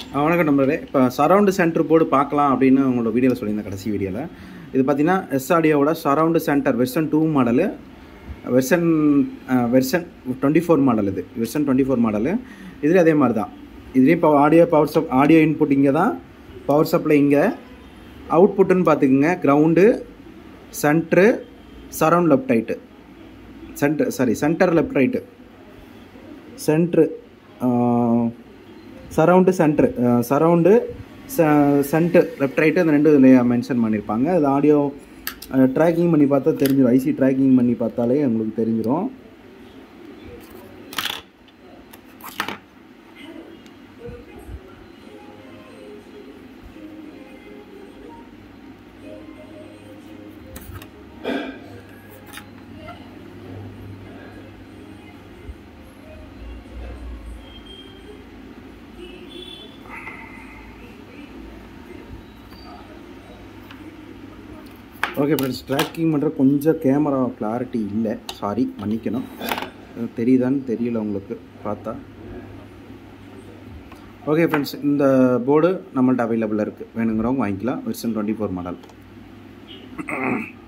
ஆ, வணக்கம் நம்பரே இப்போ சரவுண்டு சென்டர் போர்டு பார்க்கலாம் அப்படின்னு உங்களோட வீடியோவில் சொல்லியிருந்தேன் கடைசி வீடியோவில் இது பார்த்தீங்கன்னா எஸ் ஆடியோவோட surround centre version two model version version twenty four model இது வெர்ஷன் டுவெண்ட்டி ஃபோர் மாடலு இதுலேயும் அதே மாதிரி தான் இதுலேயும் இப்போ audio power sub audio input இங்கே தான் பவர் சப்ளை இங்கே அவுட்புட்டுன்னு பார்த்துக்குங்க ground centre surround left right centre sorry centre left right centre surround centre surround centre left right அந்த ரெண்டு இதில் மென்ஷன் பண்ணியிருப்பாங்க அது ஆடியோ ட்ராக்கிங் பண்ணி பார்த்தா தெரிஞ்சிடும் ஐசி ட்ராக்கிங் பண்ணி பார்த்தாலே உங்களுக்கு தெரிஞ்சிடும் ஓகே ஃப்ரெண்ட்ஸ் ட்ராக்கிங் பண்ணுற கொஞ்சம் கேமரா கிளாரிட்டி இல்லை சாரி மன்னிக்கணும் அது தெரியுதான்னு தெரியல உங்களுக்கு பார்த்தா ஓகே ஃப்ரெண்ட்ஸ் இந்த போர்டு நம்மள்ட்ட அவைலபிளாக இருக்குது வேணுங்கிறவங்க வாங்கிக்கலாம் வெர்ஷன் டுவெண்ட்டி ஃபோர் மாடல்